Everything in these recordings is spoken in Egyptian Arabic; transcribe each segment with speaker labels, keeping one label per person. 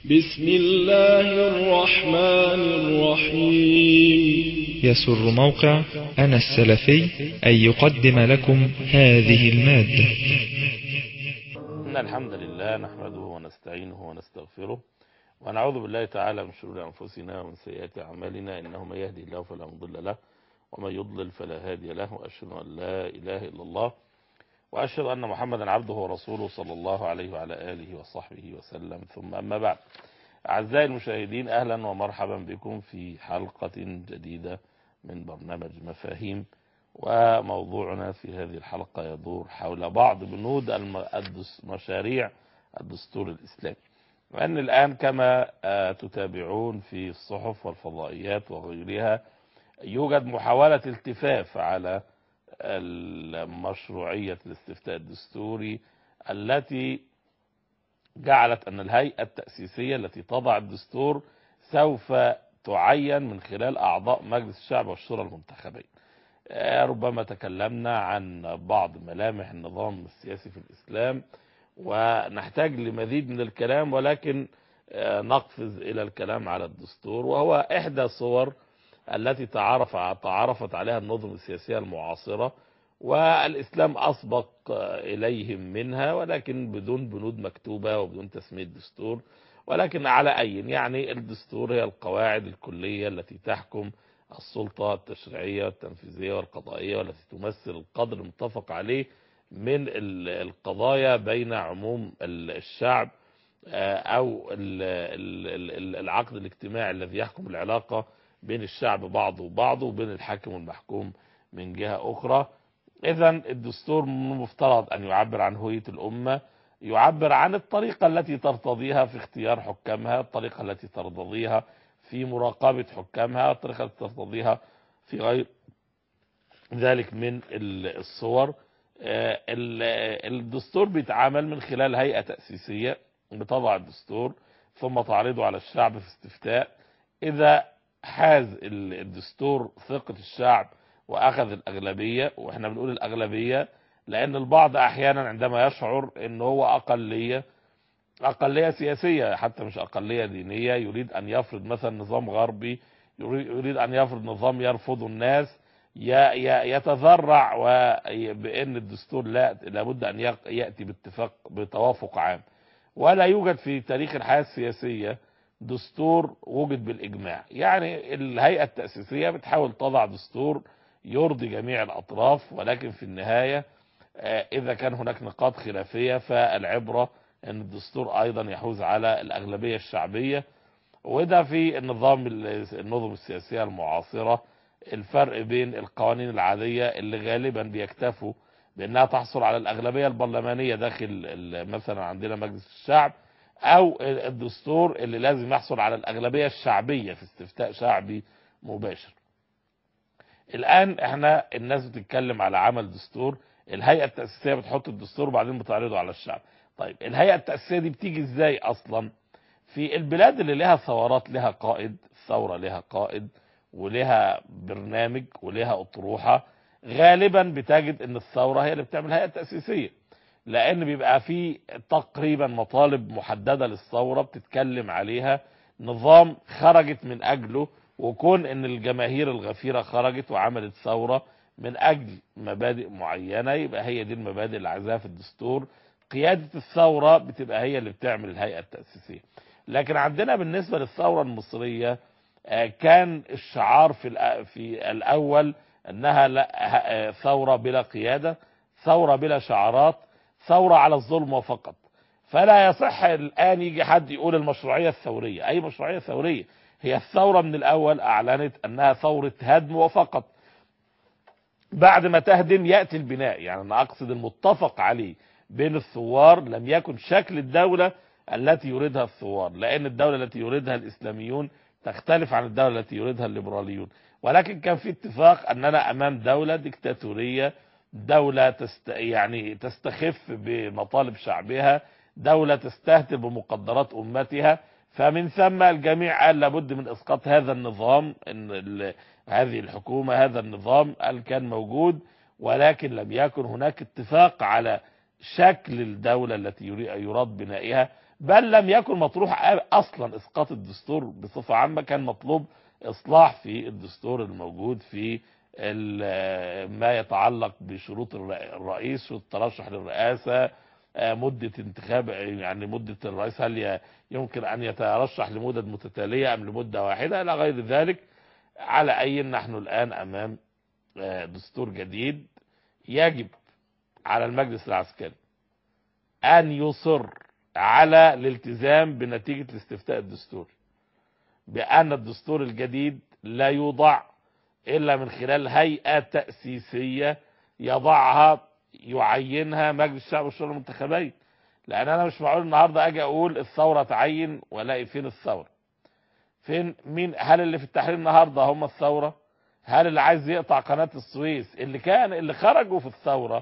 Speaker 1: بسم الله الرحمن الرحيم
Speaker 2: يسر موقع أنا السلفي أن يقدم لكم هذه المادة
Speaker 3: إن الحمد لله نحمده ونستعينه ونستغفره ونعوذ بالله تعالى من شرور أنفسنا ومن سيئات أعمالنا إنه من يهدي الله فلا مضل له ومن يضلل فلا هادي له وأشهد أن لا إله إلا الله وأشهد أن محمدا عبده ورسوله صلى الله عليه وعلى آله وصحبه وسلم ثم أما بعد أعزائي المشاهدين أهلا ومرحبا بكم في حلقة جديدة من برنامج مفاهيم وموضوعنا في هذه الحلقة يدور حول بعض بنود مشاريع الدستور الإسلامي وأن الآن كما تتابعون في الصحف والفضائيات وغيرها يوجد محاولة التفاف على مشروعية الاستفتاء الدستوري التي جعلت أن الهيئة التأسيسية التي تضع الدستور سوف تعين من خلال أعضاء مجلس الشعب والشورى المنتخبين ربما تكلمنا عن بعض ملامح النظام السياسي في الإسلام ونحتاج لمزيد من الكلام ولكن نقفز إلى الكلام على الدستور وهو إحدى صور التي تعرف تعرفت عليها النظم السياسية المعاصرة والإسلام أسبق إليهم منها ولكن بدون بنود مكتوبة وبدون تسمية دستور ولكن على أي يعني الدستور هي القواعد الكلية التي تحكم السلطة التشريعية والتنفيذية والقضائية والتي تمثل القدر المتفق عليه من القضايا بين عموم الشعب أو العقد الاجتماعي الذي يحكم العلاقة بين الشعب بعضه وبعضه وبين الحاكم والمحكوم من جهة أخرى إذا الدستور مفترض أن يعبر عن هوية الأمة يعبر عن الطريقة التي ترتضيها في اختيار حكامها الطريقة التي ترتضيها في مراقبة حكامها الطريقة التي ترتضيها في غير ذلك من الصور الدستور بيتعامل من خلال هيئة تأسيسية بتضع الدستور ثم تعرضه على الشعب في استفتاء إذا حاز الدستور ثقة الشعب واخذ الاغلبية واحنا بنقول الاغلبية لان البعض احيانا عندما يشعر ان هو اقلية اقلية سياسية حتى مش اقلية دينية يريد ان يفرض مثلا نظام غربي يريد ان يفرض نظام يرفضه الناس يتذرع بان الدستور لا لابد ان يأتي باتفاق بتوافق عام ولا يوجد في تاريخ الحياة السياسية دستور وجد بالإجماع يعني الهيئة التأسيسية بتحاول تضع دستور يرضي جميع الأطراف ولكن في النهاية إذا كان هناك نقاط خلافية فالعبرة أن الدستور أيضا يحوز على الأغلبية الشعبية وده في النظام النظم السياسية المعاصرة الفرق بين القوانين العادية اللي غالبا بيكتفوا بأنها تحصل على الأغلبية البرلمانية داخل مثلا عندنا مجلس الشعب او الدستور اللي لازم يحصل على الاغلبية الشعبية في استفتاء شعبي مباشر الان احنا الناس بتتكلم على عمل دستور الهيئة التأسيسية بتحط الدستور وبعدين بتعرضه على الشعب طيب الهيئة التأسيسية دي بتيجي ازاي اصلا في البلاد اللي لها ثورات لها قائد ثورة لها قائد ولها برنامج ولها اطروحة غالبا بتجد ان الثورة هي اللي بتعمل هيئة تأسيسية لان بيبقى في تقريبا مطالب محددة للثورة بتتكلم عليها نظام خرجت من اجله وكون ان الجماهير الغفيرة خرجت وعملت ثورة من اجل مبادئ معينة يبقى هي دي المبادئ اللي عايزاها في الدستور قيادة الثورة بتبقى هي اللي بتعمل الهيئة التأسيسية لكن عندنا بالنسبة للثورة المصرية كان الشعار في في الاول انها لا ثورة بلا قيادة ثورة بلا شعارات ثورة على الظلم وفقط فلا يصح الآن يجي حد يقول المشروعية الثورية أي مشروعية ثورية هي الثورة من الأول أعلنت أنها ثورة هدم وفقط بعد ما تهدم يأتي البناء يعني أنا أقصد المتفق عليه بين الثوار لم يكن شكل الدولة التي يريدها الثوار لأن الدولة التي يريدها الإسلاميون تختلف عن الدولة التي يريدها الليبراليون ولكن كان في اتفاق أننا أمام دولة ديكتاتورية دولة تست يعني تستخف بمطالب شعبها دولة تستهتر بمقدرات أمتها فمن ثم الجميع قال لابد من إسقاط هذا النظام إن هذه الحكومة هذا النظام قال كان موجود ولكن لم يكن هناك اتفاق على شكل الدولة التي يراد بنائها بل لم يكن مطروح اصلا اسقاط الدستور بصفه عامه كان مطلوب اصلاح في الدستور الموجود في ال- ما يتعلق بشروط الر- الرئيس شروط الترشح للرئاسه آه، مده انتخاب يعني مده الرئيس هل ي- يمكن ان يترشح لمدد متتاليه ام لمده واحده الى غير ذلك على اي نحن الان امام آه، دستور جديد يجب على المجلس العسكري ان يصر على الالتزام بنتيجة الاستفتاء الدستوري بأن الدستور الجديد لا يوضع إلا من خلال هيئة تأسيسية يضعها يعينها مجلس الشعب والشورى المنتخبين لأن أنا مش معقول النهاردة أجي أقول الثورة تعين وألاقي فين الثورة فين مين هل اللي في التحرير النهاردة هم الثورة هل اللي عايز يقطع قناة السويس اللي كان اللي خرجوا في الثورة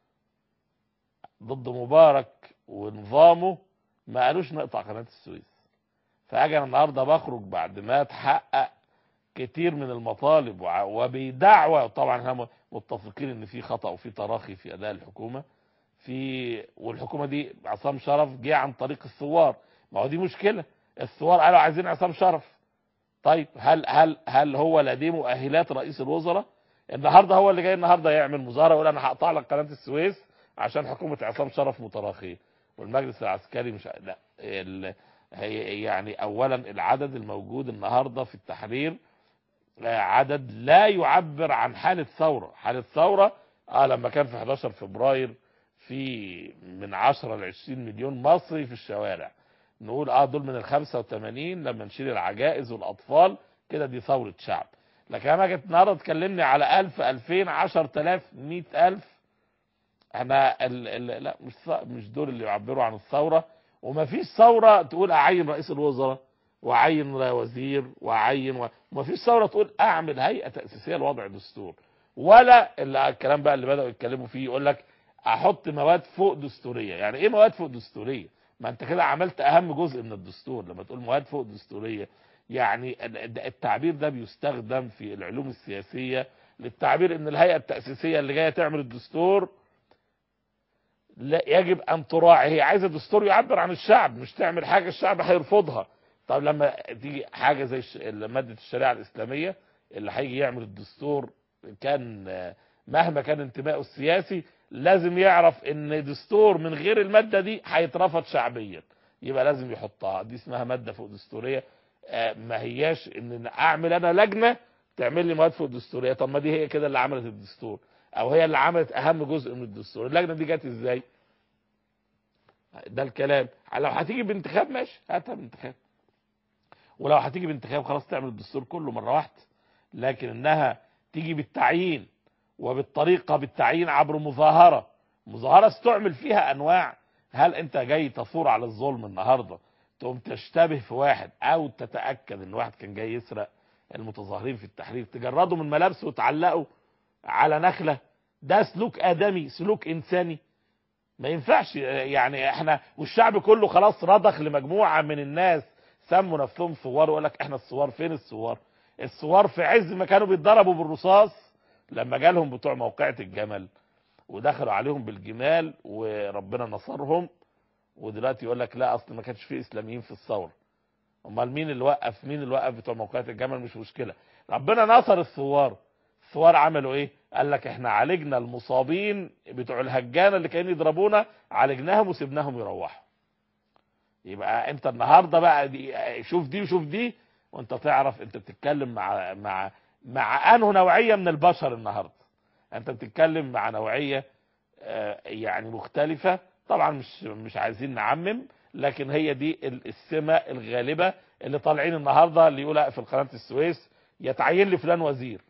Speaker 3: ضد مبارك ونظامه ما قالوش نقطع قناة السويس فاجي انا النهارده بخرج بعد ما اتحقق كتير من المطالب وع- وبدعوى طبعا احنا متفقين ان في خطا وفي تراخي في اداء الحكومه في والحكومه دي عصام شرف جه عن طريق الثوار ما هو دي مشكله الثوار قالوا عايزين عصام شرف طيب هل هل هل هو لديه مؤهلات رئيس الوزراء النهارده هو اللي جاي النهارده يعمل مظاهره يقول انا هقطع لك قناه السويس عشان حكومه عصام شرف متراخيه والمجلس العسكري مش لا ال... هي يعني اولا العدد الموجود النهارده في التحرير آه، عدد لا يعبر عن حاله ثوره حاله ثوره اه لما كان في 11 فبراير في من 10 ل 20 مليون مصري في الشوارع نقول اه دول من ال 85 لما نشيل العجائز والاطفال كده دي ثوره شعب لكن انا جيت النهارده تكلمني على 1000 2000 10000 100000 احنا ال ال لا مش ث- مش دول اللي يعبروا عن الثوره ومفيش ثوره تقول اعين رئيس الوزراء واعين وزير واعين و... ومفيش ثوره تقول اعمل هيئه تاسيسيه لوضع دستور ولا اللي الكلام بقى اللي بداوا يتكلموا فيه يقول لك احط مواد فوق دستوريه يعني ايه مواد فوق دستوريه ما انت كده عملت اهم جزء من الدستور لما تقول مواد فوق دستوريه يعني ال- التعبير ده بيستخدم في العلوم السياسيه للتعبير ان الهيئه التاسيسيه اللي جايه تعمل الدستور لا يجب ان تراعي هي عايزه دستور يعبر عن الشعب مش تعمل حاجه الشعب هيرفضها طب لما تيجي حاجه زي الش- ماده الشريعه الاسلاميه اللي هيجي يعمل الدستور كان آه، مهما كان انتمائه السياسي لازم يعرف ان دستور من غير الماده دي هيترفض شعبيا يبقى لازم يحطها دي اسمها ماده فوق دستوريه آه، ما هياش ان اعمل انا لجنه تعمل لي مواد فوق دستوريه طب ما دي هي كده اللي عملت الدستور او هي اللي عملت اهم جزء من الدستور اللجنه دي جت ازاي ده الكلام لو هتيجي بانتخاب ماشي هاتها بانتخاب ولو هتيجي بانتخاب خلاص تعمل الدستور كله مره واحده لكن انها تيجي بالتعيين وبالطريقه بالتعيين عبر مظاهره مظاهره استعمل فيها انواع هل انت جاي تثور على الظلم النهارده تقوم تشتبه في واحد او تتاكد ان واحد كان جاي يسرق المتظاهرين في التحرير تجرده من ملابسه وتعلقه على نخله ده سلوك ادمي سلوك انساني ما ينفعش يعني احنا والشعب كله خلاص رضخ لمجموعه من الناس سموا نفسهم ثوار ويقول لك احنا الثوار فين الثوار الثوار في عز ما كانوا بيتضربوا بالرصاص لما جالهم بتوع موقعة الجمل ودخلوا عليهم بالجمال وربنا نصرهم ودلوقتي يقول لك لا اصل ما كانش فيه اسلاميين في الثوره امال مين اللي وقف مين اللي وقف بتوع موقعة الجمل مش مشكله ربنا نصر الثوار الثوار عملوا ايه قال لك احنا عالجنا المصابين بتوع الهجانه اللي كانوا يضربونا عالجناهم وسيبناهم يروحوا يبقى انت النهارده بقى دي شوف دي وشوف دي وانت تعرف انت بتتكلم مع مع مع انه نوعيه من البشر النهارده انت بتتكلم مع نوعيه آه، يعني مختلفه طبعا مش مش عايزين نعمم لكن هي دي ال- السمه الغالبه اللي طالعين النهارده اللي يقول اقفل قناه السويس يتعين لي فلان وزير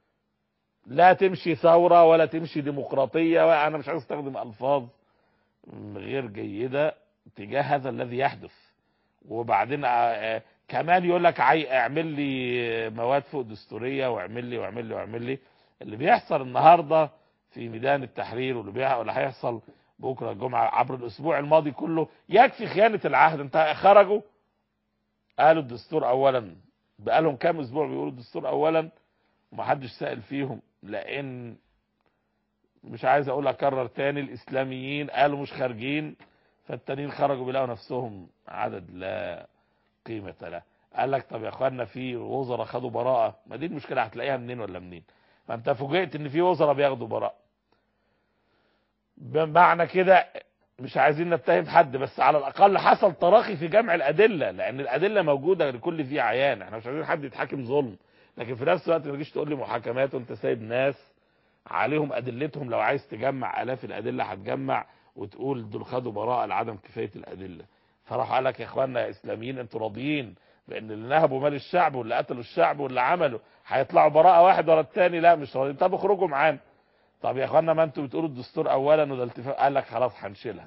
Speaker 3: لا تمشي ثوره ولا تمشي ديمقراطيه وانا مش عايز استخدم الفاظ غير جيده تجاه هذا الذي يحدث وبعدين آه، آه، كمان يقول لك عاي- اعمل لي مواد فوق دستوريه واعمل لي واعمل لي واعمل لي اللي بيحصل النهارده في ميدان التحرير واللي بيح- واللي هيحصل بكره الجمعه عبر الاسبوع الماضي كله يكفي خيانه العهد انت خرجوا قالوا الدستور اولا بقالهم كام اسبوع بيقولوا الدستور اولا ومحدش سائل فيهم لان مش عايز اقول اكرر تاني الاسلاميين قالوا مش خارجين فالتانيين خرجوا بيلاقوا نفسهم عدد لا قيمة له قال لك طب يا اخوانا في وزراء خدوا براءة ما دي المشكلة هتلاقيها منين ولا منين ما انت فوجئت ان في وزراء بياخدوا براءة بمعنى كده مش عايزين نتهم حد بس على الاقل حصل تراخي في جمع الادله لان الادله موجوده لكل ذي عيان احنا مش عايزين حد يتحاكم ظلم لكن في نفس الوقت ما تجيش تقول لي محاكمات وانت سايب ناس عليهم ادلتهم لو عايز تجمع الاف الادله هتجمع وتقول دول خدوا براءه لعدم كفايه الادله فراح قال لك يا اخوانا يا اسلاميين انتوا راضيين بان اللي نهبوا مال الشعب واللي قتلوا الشعب واللي عملوا هيطلعوا براءه واحد ورا الثاني لا مش راضيين طب اخرجوا معانا طب يا اخوانا ما انتوا بتقولوا الدستور اولا وده التفاق قال لك خلاص هنشيلها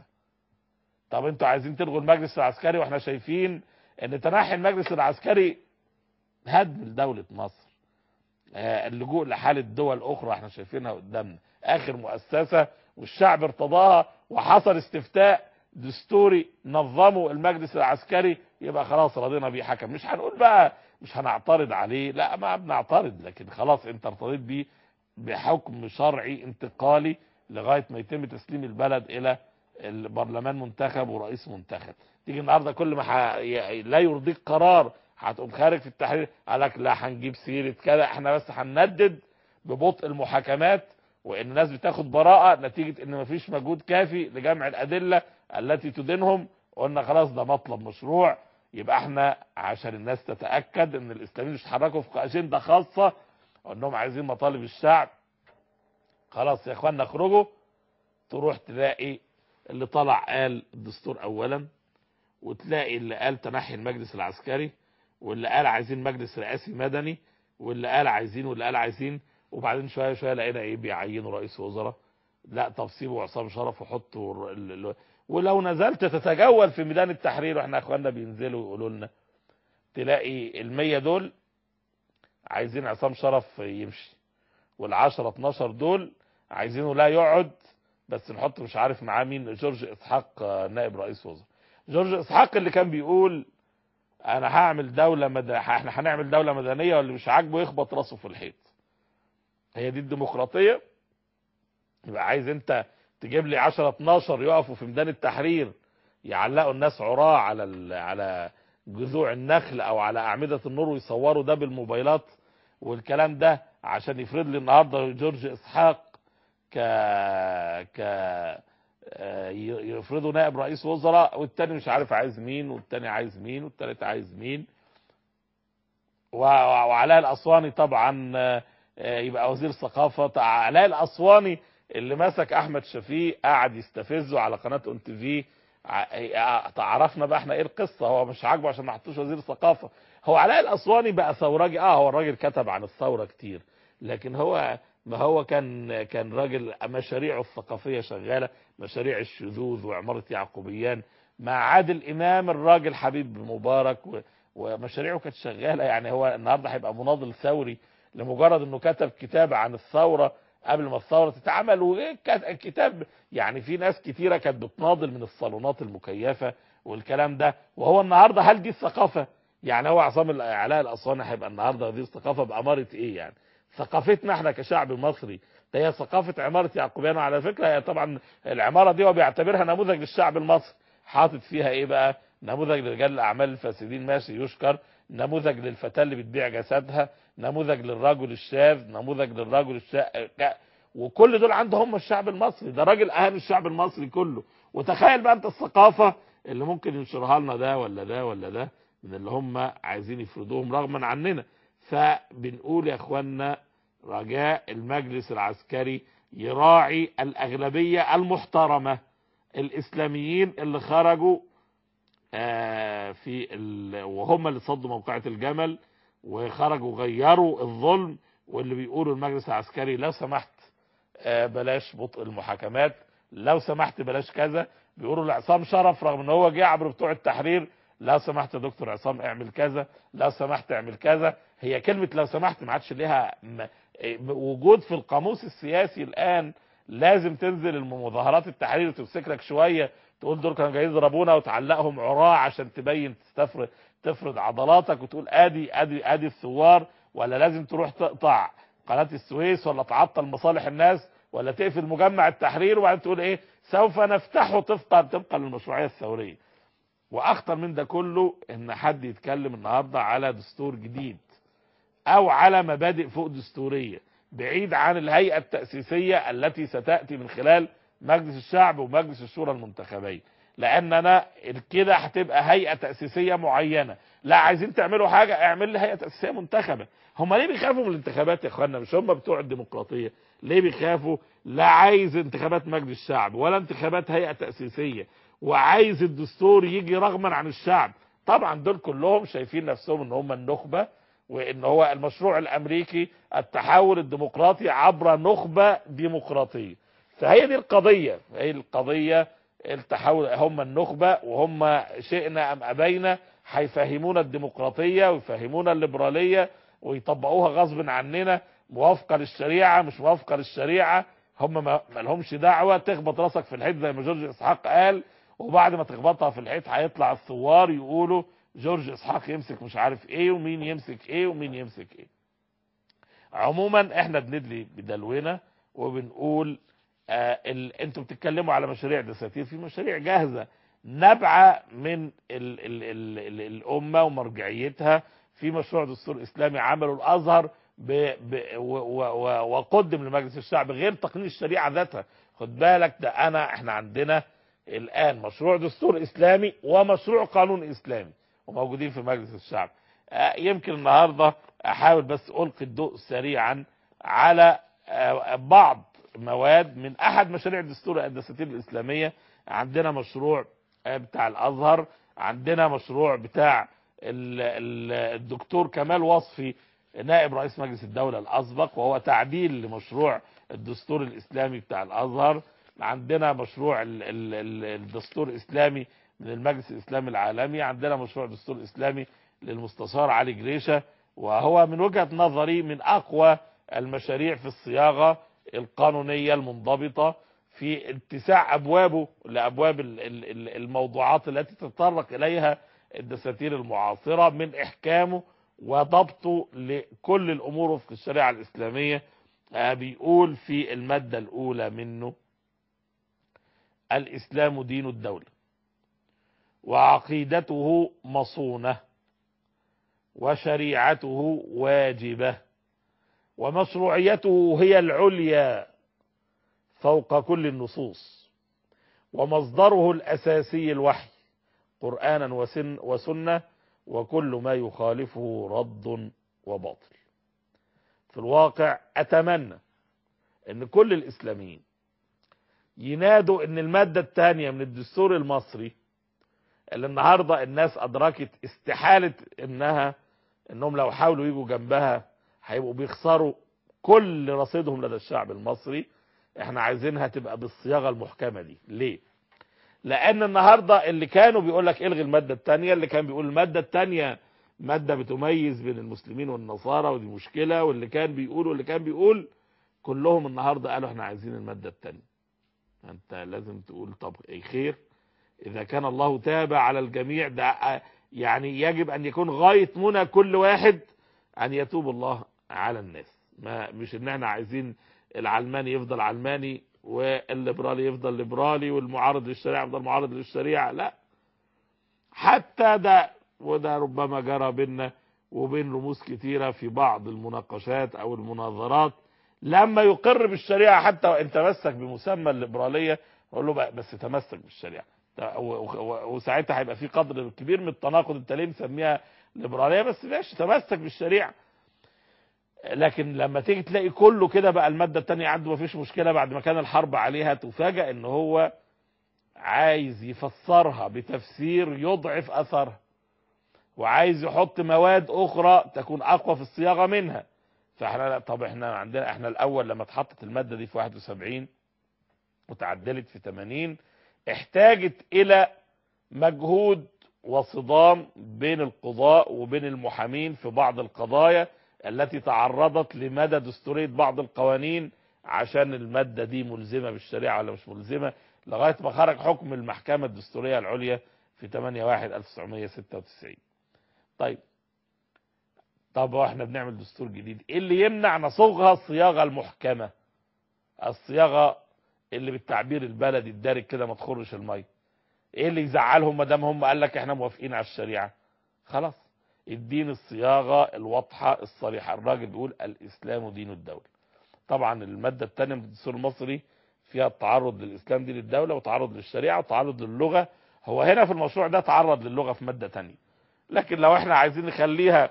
Speaker 3: طب انتوا عايزين تلغوا المجلس العسكري واحنا شايفين ان تنحي المجلس العسكري هدم لدولة مصر آه، اللجوء لحالة دول اخرى احنا شايفينها قدامنا اخر مؤسسة والشعب ارتضاها وحصل استفتاء دستوري نظمه المجلس العسكري يبقى خلاص رضينا بيه حكم مش هنقول بقى مش هنعترض عليه لا ما بنعترض لكن خلاص انت ارتضيت بيه بحكم شرعي انتقالي لغاية ما يتم تسليم البلد الى البرلمان منتخب ورئيس منتخب تيجي النهارده كل ما ح... ي- لا يرضيك قرار هتقوم خارج في التحرير قال لك لا هنجيب سيره كذا احنا بس هنندد ببطء المحاكمات وان الناس بتاخد براءه نتيجه ان مفيش مجهود كافي لجمع الادله التي تدينهم قلنا خلاص ده مطلب مشروع يبقى احنا عشان الناس تتاكد ان الاسلاميين مش اتحركوا في اجنده خاصه وانهم عايزين مطالب الشعب خلاص يا اخوانا اخرجوا تروح تلاقي اللي طلع قال الدستور اولا وتلاقي اللي قال تنحي المجلس العسكري واللي قال عايزين مجلس رئاسي مدني واللي قال عايزين واللي قال عايزين وبعدين شويه شويه لقينا ايه بيعينوا رئيس وزراء لا طب سيبوا عصام شرف وحطوا الر- ال- ال- ولو نزلت تتجول في ميدان التحرير واحنا اخواننا بينزلوا يقولوا لنا تلاقي المية دول عايزين عصام شرف يمشي والعشرة 12 دول عايزينه لا يقعد بس نحط مش عارف معاه مين جورج اسحاق آه، نائب رئيس وزراء جورج اسحاق اللي كان بيقول انا هعمل دولة مد... احنا هنعمل دولة مدنية واللي مش عاجبه يخبط راسه في الحيط هي دي الديمقراطية يبقى عايز انت تجيب لي 10 12 يقفوا في ميدان التحرير يعلقوا الناس عراة على ال... على جذوع النخل او على اعمدة النور ويصوروا ده بالموبايلات والكلام ده عشان يفرض لي النهارده جورج اسحاق ك ك آه، ي- يفرضوا نائب رئيس وزراء والتاني مش عارف عايز مين والتاني عايز مين والتالت عايز مين و- وعلاء الاسواني طبعا آه، آه، يبقى وزير ثقافه طبعا علاء الاسواني اللي مسك احمد شفيق قعد يستفزه على قناه اون تي في ع- عرفنا بقى احنا ايه القصه هو مش عاجبه عشان ما حطوش وزير ثقافه هو علاء الاسواني بقى ثورجي اه هو الراجل كتب عن الثوره كتير لكن هو ما هو كان كان راجل مشاريعه الثقافيه شغاله مشاريع الشذوذ وعماره يعقوبيان مع عادل امام الراجل حبيب مبارك و- ومشاريعه كانت شغاله يعني هو النهارده هيبقى مناضل ثوري لمجرد انه كتب كتاب عن الثوره قبل ما الثوره تتعمل وكتاب يعني في ناس كتيره كانت بتناضل من الصالونات المكيفه والكلام ده وهو النهارده هل دي الثقافه؟ يعني هو عصام علاء الاسواني هيبقى النهارده دي الثقافه باماره ايه يعني؟ ثقافتنا احنا كشعب مصري ده هي ثقافه عماره يعقوبيان وعلى فكره هي طبعا العماره دي هو بيعتبرها نموذج للشعب المصري حاطط فيها ايه بقى؟ نموذج لرجال الاعمال الفاسدين ماشي يشكر نموذج للفتاه اللي بتبيع جسدها نموذج للرجل الشاذ نموذج للرجل الشا... وكل دول عندهم الشعب المصري ده راجل اهم الشعب المصري كله وتخيل بقى انت الثقافه اللي ممكن ينشرها لنا ده ولا ده ولا ده من اللي هم عايزين يفرضوهم رغما عننا فبنقول يا اخوانا رجاء المجلس العسكري يراعي الاغلبيه المحترمه الاسلاميين اللي خرجوا آه، في ال... وهم اللي صدوا موقعة الجمل وخرجوا غيروا الظلم واللي بيقولوا المجلس العسكري لو سمحت آه، بلاش بطء المحاكمات لو سمحت بلاش كذا بيقولوا لعصام شرف رغم ان هو جه عبر بتوع التحرير لو سمحت يا دكتور عصام اعمل كذا لو سمحت اعمل كذا هي كلمة لو سمحت ما عادش ليها م- وجود في القاموس السياسي الان لازم تنزل المظاهرات التحرير وتمسك لك شويه تقول دول كانوا جايين يضربونا وتعلقهم عراة عشان تبين تستفرد تفرض عضلاتك وتقول ادي ادي ادي الثوار ولا لازم تروح تقطع قناه السويس ولا تعطل مصالح الناس ولا تقفل مجمع التحرير وبعدين تقول ايه سوف نفتحه طبقا طبقا للمشروعيه الثوريه واخطر من ده كله ان حد يتكلم النهارده على دستور جديد او على مبادئ فوق دستوريه بعيد عن الهيئه التاسيسيه التي ستاتي من خلال مجلس الشعب ومجلس الشورى المنتخبين لان انا كده هتبقى هيئه تاسيسيه معينه لا عايزين تعملوا حاجه اعمل لي هيئه تاسيسيه منتخبه هم ليه بيخافوا من الانتخابات يا اخوانا مش هم بتوع الديمقراطيه ليه بيخافوا لا عايز انتخابات مجلس الشعب ولا انتخابات هيئه تاسيسيه وعايز الدستور يجي رغما عن الشعب طبعا دول كلهم شايفين نفسهم ان هم النخبه وان هو المشروع الامريكي التحول الديمقراطي عبر نخبه ديمقراطيه فهي دي القضيه هي القضيه التحول هم النخبه وهم شئنا ام ابينا هيفهمونا الديمقراطيه ويفهمونا الليبراليه ويطبقوها غصب عننا موافقه للشريعه مش موافقه للشريعه هم ما لهمش دعوه تخبط راسك في الحيط زي ما جورج اسحاق قال وبعد ما تخبطها في الحيط هيطلع الثوار يقولوا جورج اسحاق يمسك مش عارف ايه ومين يمسك ايه ومين يمسك ايه عموما احنا بندلي بدلونا وبنقول آه ال... انتوا بتتكلموا على مشاريع دساتير في مشاريع جاهزه نابعه من ال... ال... ال... ال... الامه ومرجعيتها في مشروع دستور اسلامي عمله الازهر ب... ب... و... و... و... وقدم لمجلس الشعب غير تقنين الشريعه ذاتها خد بالك ده انا احنا عندنا الان مشروع دستور اسلامي ومشروع قانون اسلامي وموجودين في مجلس الشعب آه يمكن النهارده احاول بس القي الضوء سريعا على آه بعض مواد من احد مشاريع الدستور الدساتير الاسلاميه عندنا مشروع بتاع الازهر عندنا مشروع بتاع ال ال الدكتور كمال وصفي نائب رئيس مجلس الدوله الاسبق وهو تعديل لمشروع الدستور الاسلامي بتاع الازهر عندنا مشروع ال ال الدستور الاسلامي من المجلس الاسلامي العالمي عندنا مشروع دستور اسلامي للمستشار علي جريشه وهو من وجهه نظري من اقوى المشاريع في الصياغه القانونية المنضبطة في اتساع أبوابه لأبواب الموضوعات التي تتطرق إليها الدساتير المعاصرة من إحكامه وضبطه لكل الأمور وفق الشريعة الإسلامية بيقول في المادة الأولى منه الإسلام دين الدولة وعقيدته مصونة وشريعته واجبة ومشروعيته هي العليا فوق كل النصوص ومصدره الأساسي الوحي قرآنا وسن وسنة وكل ما يخالفه رد وباطل في الواقع أتمنى أن كل الإسلاميين ينادوا أن المادة الثانية من الدستور المصري اللي النهاردة الناس أدركت استحالة أنها أنهم لو حاولوا يجوا جنبها هيبقوا بيخسروا كل رصيدهم لدى الشعب المصري احنا عايزينها تبقى بالصياغه المحكمه دي ليه لان النهارده اللي كانوا بيقول لك الغي الماده الثانيه اللي كان بيقول الماده الثانيه ماده بتميز بين المسلمين والنصارى ودي مشكله واللي كان بيقول واللي كان بيقول كلهم النهارده قالوا احنا عايزين الماده الثانيه انت لازم تقول طب ايه خير اذا كان الله تابع على الجميع ده يعني يجب ان يكون غايه منى كل واحد ان يتوب الله على الناس ما مش ان احنا عايزين العلماني يفضل علماني والليبرالي يفضل ليبرالي والمعارض للشريعه يفضل معارض للشريعه لا حتى ده وده ربما جرى بيننا وبين رموز كتيرة في بعض المناقشات او المناظرات لما يقر بالشريعة حتى وان تمسك بمسمى الليبرالية اقول له بس تمسك بالشريعة وساعتها هيبقى في قدر كبير من التناقض انت ليه مسميها ليبرالية بس ماشي تمسك بالشريعة لكن لما تيجي تلاقي كله كده بقى المادة التانية عنده مفيش مشكلة بعد ما كان الحرب عليها تفاجأ ان هو عايز يفسرها بتفسير يضعف اثرها وعايز يحط مواد اخرى تكون اقوى في الصياغة منها فاحنا لا طب احنا عندنا احنا الاول لما اتحطت المادة دي في 71 وتعدلت في 80 احتاجت الى مجهود وصدام بين القضاء وبين المحامين في بعض القضايا التي تعرضت لمدى دستورية بعض القوانين عشان المادة دي ملزمة بالشريعة ولا مش ملزمة لغاية ما خرج حكم المحكمة الدستورية العليا في 8/1/1996 طيب طب واحنا بنعمل دستور جديد ايه اللي يمنع نصوغها الصياغة المحكمة الصياغه اللي بالتعبير البلدي الدارج كده ما تخرش الميه ايه اللي يزعلهم ما دام هم قال لك احنا موافقين على الشريعه خلاص الدين الصياغه الواضحه الصريحه الراجل بيقول الاسلام دين الدوله طبعا الماده الثانيه من الدستور المصري فيها التعرض للاسلام دين الدوله وتعرض للشريعه وتعرض للغه هو هنا في المشروع ده تعرض للغه في ماده ثانيه لكن لو احنا عايزين نخليها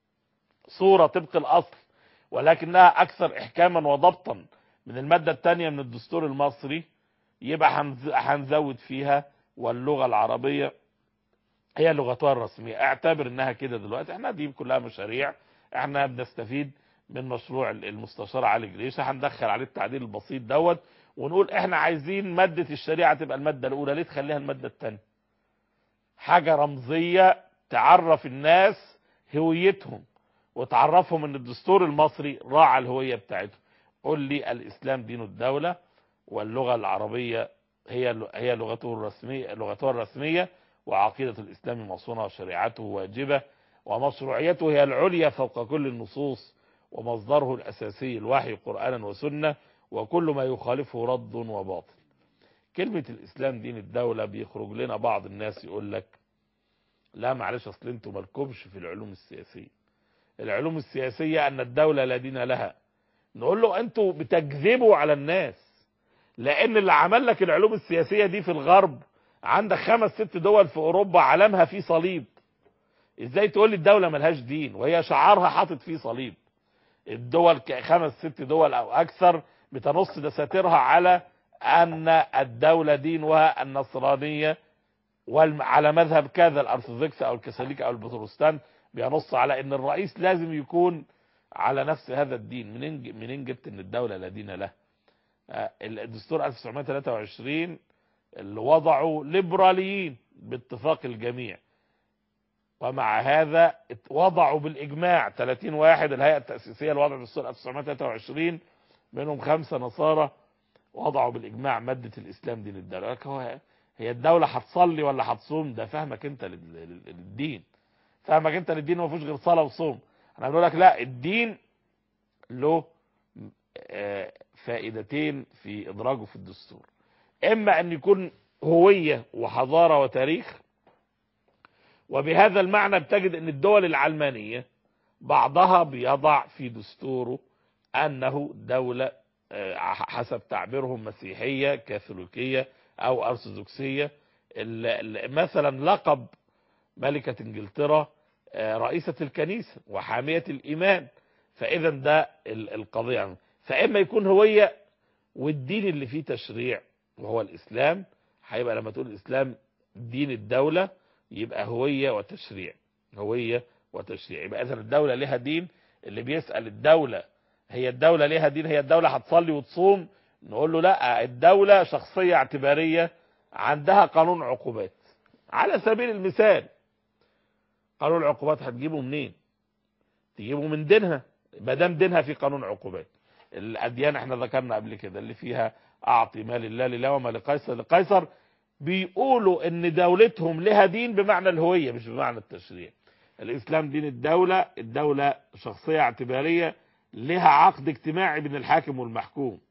Speaker 3: صوره طبق الاصل ولكنها اكثر احكاما وضبطا من الماده الثانيه من الدستور المصري يبقى هنز- هنزود فيها واللغه العربيه هي لغتها الرسميه اعتبر انها كده دلوقتي احنا دي كلها مشاريع احنا بنستفيد من مشروع المستشار علي جريشه هندخل عليه التعديل البسيط دوت ونقول احنا عايزين ماده الشريعه تبقى الماده الاولى ليه تخليها الماده الثانيه حاجه رمزيه تعرف الناس هويتهم وتعرفهم ان الدستور المصري راعى الهويه بتاعتهم قل لي الاسلام دين الدوله واللغه العربيه هي هي لغته الرسميه لغته الرسميه وعقيده الاسلام مصونه وشريعته واجبه ومشروعيته هي العليا فوق كل النصوص ومصدره الاساسي الوحي قرانا وسنه وكل ما يخالفه رد وباطل كلمه الاسلام دين الدوله بيخرج لنا بعض الناس يقول لك لا معلش اصل انتوا مالكمش في العلوم السياسيه العلوم السياسيه ان الدوله لا دين لها نقول له انتوا بتكذبوا على الناس لان اللي عمل لك العلوم السياسيه دي في الغرب عندك خمس ست دول في اوروبا علمها فيه صليب ازاي تقول لي الدوله ملهاش دين وهي شعارها حاطط فيه صليب الدول ك- خمس ست دول او اكثر بتنص دساتيرها على ان الدوله دينها النصرانيه وعلى مذهب كذا الارثوذكس او الكاثوليك او البروتستانت بينص على ان الرئيس لازم يكون على نفس هذا الدين منين ج- منين جبت ان الدوله لا دين لها آه، الدستور 1923 اللي وضعوا ليبراليين باتفاق الجميع ومع هذا ات- وضعوا بالاجماع 30 واحد الهيئه التاسيسيه لوضع الدستور 1923 منهم خمسه نصارى وضعوا بالاجماع ماده الاسلام دين الدوله لك هو هي الدوله هتصلي ولا هتصوم ده فهمك انت لل- لل- للدين فهمك انت للدين ما فيهوش غير صلاه وصوم انا بقول لك لا الدين له آه، فائدتين في ادراجه في الدستور اما ان يكون هويه وحضاره وتاريخ وبهذا المعنى بتجد ان الدول العلمانيه بعضها بيضع في دستوره انه دوله آه، حسب تعبيرهم مسيحيه كاثوليكيه او ارثوذكسيه ال- ال- مثلا لقب ملكه انجلترا آه، رئيسه الكنيسه وحاميه الايمان فاذا ده ال- القضيه عنه. فاما يكون هويه والدين اللي فيه تشريع وهو الاسلام هيبقى لما تقول الاسلام دين الدوله يبقى هويه وتشريع هويه وتشريع يبقى اذا الدوله لها دين اللي بيسال الدوله هي الدوله ليها دين هي الدوله هتصلي وتصوم نقول له لا الدوله شخصيه اعتباريه عندها قانون عقوبات على سبيل المثال قانون العقوبات هتجيبه منين تجيبه من دينها ما دام دينها في قانون عقوبات الاديان احنا ذكرنا قبل كده اللي فيها اعطي ما لله لله وما لقيصر لقيصر بيقولوا ان دولتهم لها دين بمعنى الهويه مش بمعنى التشريع الاسلام دين الدوله الدوله شخصيه اعتباريه لها عقد اجتماعي بين الحاكم والمحكوم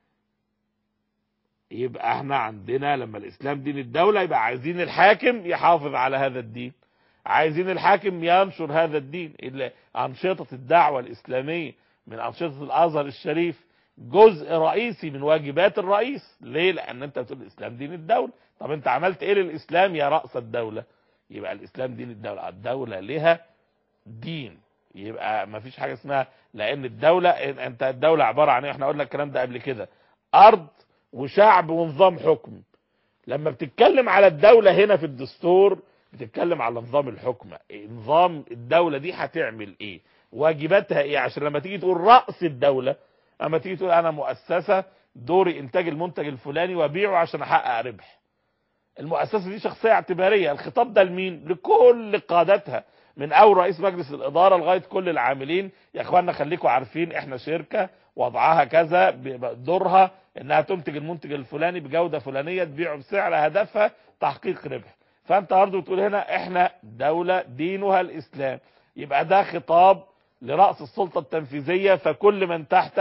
Speaker 3: يبقى احنا عندنا لما الاسلام دين الدوله يبقى عايزين الحاكم يحافظ على هذا الدين عايزين الحاكم ينشر هذا الدين اللي انشطه الدعوه الاسلاميه من انشطه الازهر الشريف جزء رئيسي من واجبات الرئيس ليه لان انت بتقول الاسلام دين الدوله طب انت عملت ايه للاسلام يا راس الدوله يبقى الاسلام دين الدوله الدوله لها دين يبقى ما فيش حاجه اسمها لان الدوله انت الدوله عباره عن ايه احنا قلنا الكلام ده قبل كده ارض وشعب ونظام حكم لما بتتكلم على الدوله هنا في الدستور بتتكلم على نظام الحكم نظام الدوله دي هتعمل ايه واجباتها ايه عشان لما تيجي تقول راس الدوله اما تيجي تقول انا مؤسسه دوري انتاج المنتج الفلاني وابيعه عشان احقق ربح المؤسسه دي شخصيه اعتباريه الخطاب ده لمين لكل قادتها من اول رئيس مجلس الاداره لغايه كل العاملين يا اخوانا خليكم عارفين احنا شركه وضعها كذا ب- دورها انها تنتج المنتج الفلاني بجوده فلانيه تبيعه بسعر هدفها تحقيق ربح فانت برضه بتقول هنا احنا دوله دينها الاسلام يبقى ده خطاب لراس السلطه التنفيذيه فكل من تحته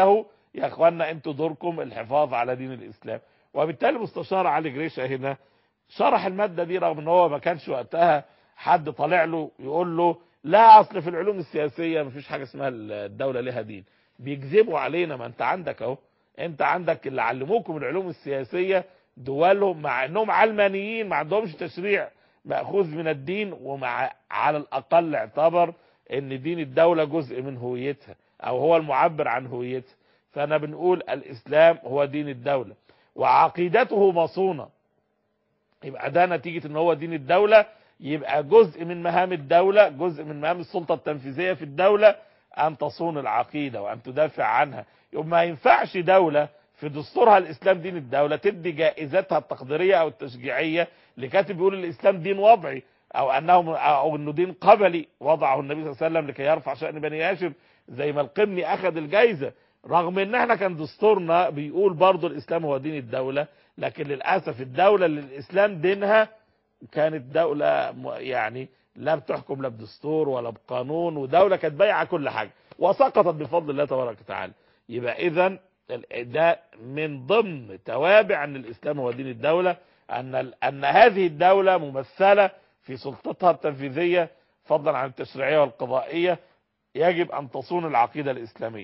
Speaker 3: يا اخوانا انتوا دوركم الحفاظ على دين الاسلام وبالتالي المستشار علي جريشه هنا شرح الماده دي رغم ان هو ما كانش وقتها حد طالع له يقول له لا اصل في العلوم السياسيه مفيش حاجه اسمها الدوله لها دين بيكذبوا علينا ما انت عندك اهو انت عندك اللي علموكم العلوم السياسيه دولهم مع انهم علمانيين ما عندهمش تشريع ماخوذ من الدين ومع على الاقل اعتبر ان دين الدوله جزء من هويتها او هو المعبر عن هويتها فانا بنقول الاسلام هو دين الدوله وعقيدته مصونه يبقى ده نتيجه ان هو دين الدوله يبقى جزء من مهام الدوله جزء من مهام السلطه التنفيذيه في الدوله ان تصون العقيده وان تدافع عنها يبقى ما ينفعش دوله في دستورها الاسلام دين الدوله تدي جائزتها التقديريه او التشجيعيه لكاتب بيقول الاسلام دين وضعي او انه او انه دين قبلي وضعه النبي صلى الله عليه وسلم لكي يرفع شان بني هاشم زي ما القمني اخذ الجائزه رغم ان احنا كان دستورنا بيقول برضه الاسلام هو دين الدوله لكن للاسف الدوله اللي الاسلام دينها كانت دوله يعني لا بتحكم لا بدستور ولا بقانون ودوله كانت بايعه كل حاجه وسقطت بفضل الله تبارك وتعالى يبقى اذا ده من ضمن توابع ان الاسلام هو دين الدوله ان ان هذه الدوله ممثله في سلطتها التنفيذيه فضلا عن التشريعيه والقضائيه يجب ان تصون العقيده الاسلاميه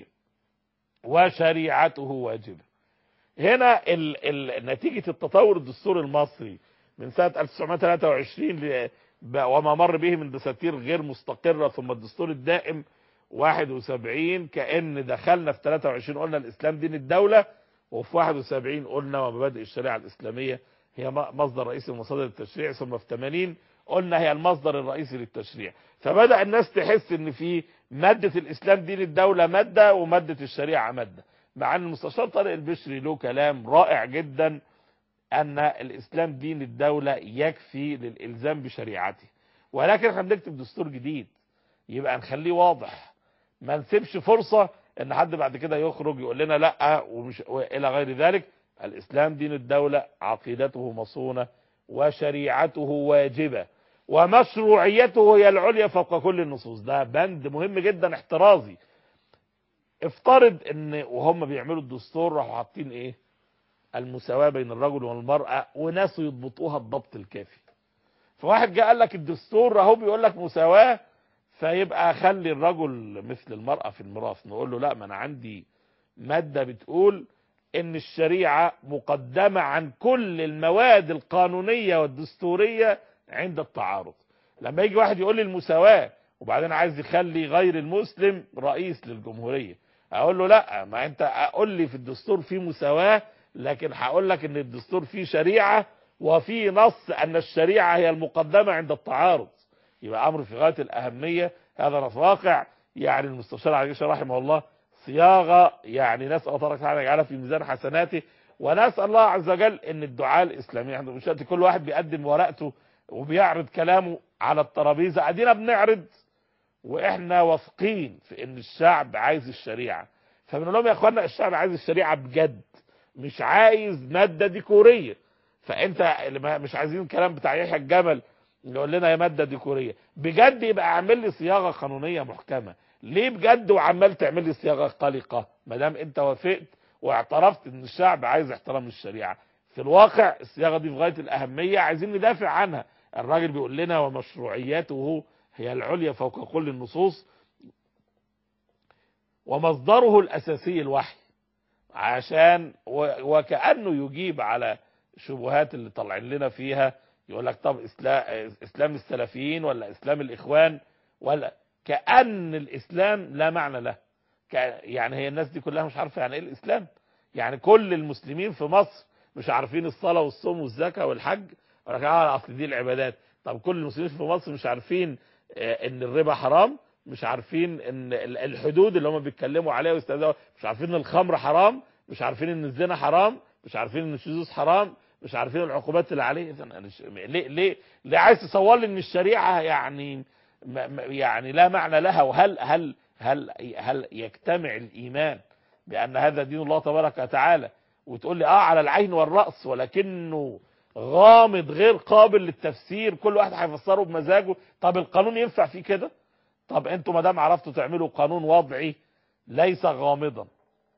Speaker 3: وشريعته واجبه هنا ال ال نتيجه التطور الدستوري المصري من سنه 1923 ل وما مر به من دساتير غير مستقره ثم الدستور الدائم 71 كأن دخلنا في 23 قلنا الإسلام دين الدولة وفي 71 قلنا ومبادئ الشريعة الإسلامية هي مصدر رئيسي من مصادر التشريع ثم في 80 قلنا هي المصدر الرئيسي للتشريع فبدأ الناس تحس ان في مادة الإسلام دين الدولة مادة ومادة الشريعة مادة مع ان المستشار طارق البشري له كلام رائع جدا ان الإسلام دين الدولة يكفي للإلزام بشريعته ولكن احنا بنكتب دستور جديد يبقى نخليه واضح ما نسيبش فرصة ان حد بعد كده يخرج يقول لنا لا ومش الى غير ذلك الاسلام دين الدولة عقيدته مصونة وشريعته واجبة ومشروعيته هي العليا فوق كل النصوص ده بند مهم جدا احترازي افترض ان وهم بيعملوا الدستور راحوا حاطين ايه المساواة بين الرجل والمرأة وناس يضبطوها الضبط الكافي فواحد جاء قال لك الدستور اهو بيقول لك مساواة فيبقى خلي الرجل مثل المرأة في الميراث نقول له لا ما انا عندي مادة بتقول ان الشريعة مقدمة عن كل المواد القانونية والدستورية عند التعارض لما يجي واحد يقول لي المساواة وبعدين عايز يخلي غير المسلم رئيس للجمهورية اقول له لا ما انت اقول لي في الدستور فيه مساواة لكن هقول لك ان الدستور فيه شريعة وفي نص ان الشريعة هي المقدمة عند التعارض يبقى امر في غايه الاهميه هذا نص واقع يعني المستشار علي رحمه الله صياغه يعني نسال الله تبارك وتعالى يجعلها في ميزان حسناته ونسال الله عز وجل ان الدعاء الاسلامي احنا مش كل واحد بيقدم ورقته وبيعرض كلامه على الترابيزه ادينا بنعرض واحنا واثقين في ان الشعب عايز الشريعه فبنقول لهم يا اخوانا الشعب عايز الشريعه بجد مش عايز ماده ديكوريه فانت مش عايزين الكلام بتاع يحيى الجمل يقول لنا يا ماده ديكوريه بجد يبقى اعمل لي صياغه قانونيه محكمه ليه بجد وعمال تعمل لي صياغه قلقه ما دام انت وافقت واعترفت ان الشعب عايز احترام الشريعه في الواقع الصياغه دي في غايه الاهميه عايزين ندافع عنها الراجل بيقول لنا ومشروعياته هي العليا فوق كل النصوص ومصدره الاساسي الوحي عشان وكانه يجيب على شبهات اللي طالعين لنا فيها يقول لك طب اسلام اسلام السلفيين ولا اسلام الاخوان ولا كان الاسلام لا معنى له يعني هي الناس دي كلها مش عارفه يعني ايه الاسلام يعني كل المسلمين في مصر مش عارفين الصلاه والصوم والزكاه والحج ولا اه اصل دي العبادات طب كل المسلمين في مصر مش عارفين ان الربا حرام مش عارفين ان الحدود اللي هم بيتكلموا عليها ويستهزئوا مش عارفين ان الخمر حرام مش عارفين ان الزنا حرام مش عارفين ان الشذوذ حرام مش عارفين العقوبات اللي عليه ليه ليه ليه عايز تصور لي ان الشريعه يعني يعني لا معنى لها وهل هل هل هل يجتمع الايمان بان هذا دين الله تبارك وتعالى وتقول لي اه على العين والراس ولكنه غامض غير قابل للتفسير كل واحد هيفسره بمزاجه طب القانون ينفع فيه كده طب انتوا ما دام عرفتوا تعملوا قانون وضعي ليس غامضا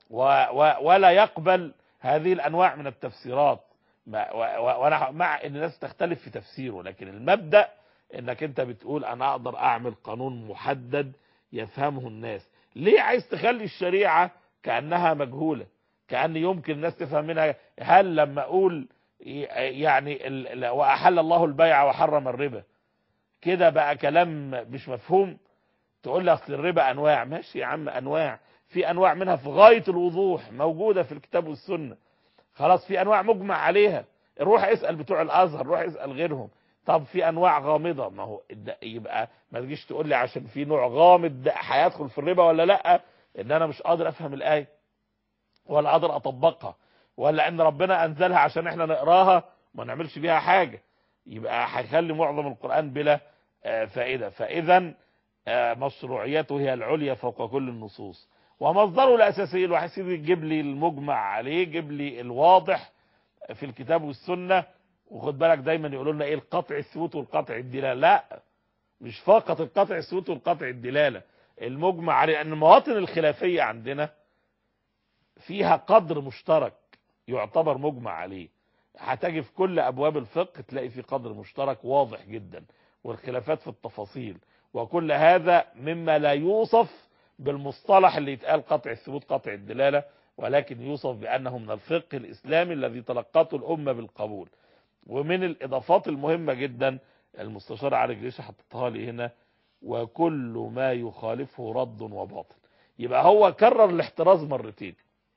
Speaker 3: و و ولا يقبل هذه الانواع من التفسيرات ما- و- و- وانا مع ان الناس تختلف في تفسيره لكن المبدا انك انت بتقول انا اقدر اعمل قانون محدد يفهمه الناس ليه عايز تخلي الشريعه كانها مجهوله كان يمكن الناس تفهم منها هل لما اقول ي- يعني ال- ال- واحل الله البيع وحرم الربا كده بقى كلام مش مفهوم تقول لي اصل الربا انواع ماشي يا عم انواع في انواع منها في غايه الوضوح موجوده في الكتاب والسنه خلاص في انواع مجمع عليها روح اسال بتوع الازهر روح اسال غيرهم طب في انواع غامضه ما هو الد- يبقى ما تجيش تقول لي عشان في نوع غامض ده هيدخل في الربا ولا لا ان انا مش قادر افهم الايه ولا قادر اطبقها ولا ان ربنا انزلها عشان احنا نقراها وما نعملش بيها حاجه يبقى هيخلي معظم القران بلا آه، فائده فاذا آه، مشروعيته هي العليا فوق كل النصوص ومصدره الاساسي الواحد سيدي يجيب لي المجمع عليه يجيب لي الواضح في الكتاب والسنه وخد بالك دايما يقولوا لنا ايه القطع الثبوت والقطع الدلاله لا مش فقط القطع الثبوت والقطع الدلاله المجمع عليه ان المواطن الخلافيه عندنا فيها قدر مشترك يعتبر مجمع عليه هتجي في كل ابواب الفقه تلاقي في قدر مشترك واضح جدا والخلافات في التفاصيل وكل هذا مما لا يوصف بالمصطلح اللي يتقال قطع الثبوت قطع الدلاله ولكن يوصف بانه من الفقه الاسلامي الذي تلقته الامه بالقبول ومن الاضافات المهمه جدا المستشار علي جريشه حطها لي هنا وكل ما يخالفه رد وباطل يبقى هو كرر الاحتراز مرتين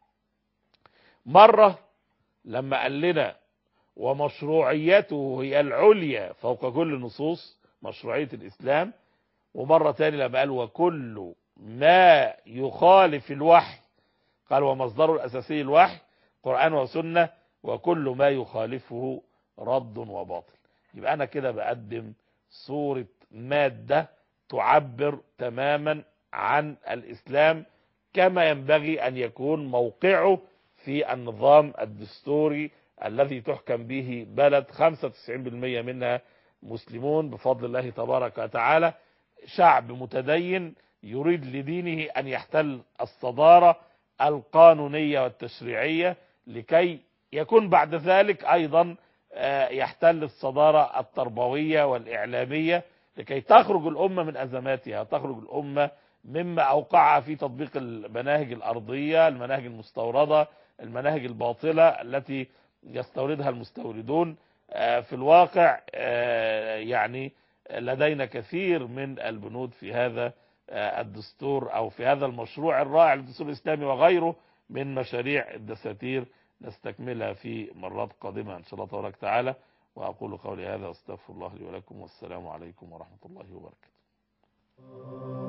Speaker 3: مره لما قال لنا ومشروعيته هي العليا فوق كل نصوص مشروعيه الاسلام ومره تاني لما قال وكل ما يخالف الوحي قال ومصدره الاساسي الوحي قران وسنه وكل ما يخالفه رد وباطل يبقى انا كده بقدم صوره ماده تعبر تماما عن الاسلام كما ينبغي ان يكون موقعه في النظام الدستوري الذي تحكم به بلد 95% منها مسلمون بفضل الله تبارك وتعالى شعب متدين يريد لدينه ان يحتل الصداره القانونيه والتشريعيه لكي يكون بعد ذلك ايضا آه، يحتل الصداره التربويه والاعلاميه لكي تخرج الامه من ازماتها تخرج الامه مما اوقعها في تطبيق المناهج الارضيه المناهج المستورده المناهج الباطله التي يستوردها المستوردون آه، في الواقع آه، يعني لدينا كثير من البنود في هذا آه، الدستور او في هذا المشروع الرائع للدستور الاسلامي وغيره من مشاريع الدساتير نستكملها في مرات قادمه ان شاء الله تبارك وتعالى واقول قولي هذا واستغفر الله لي ولكم والسلام عليكم ورحمه الله وبركاته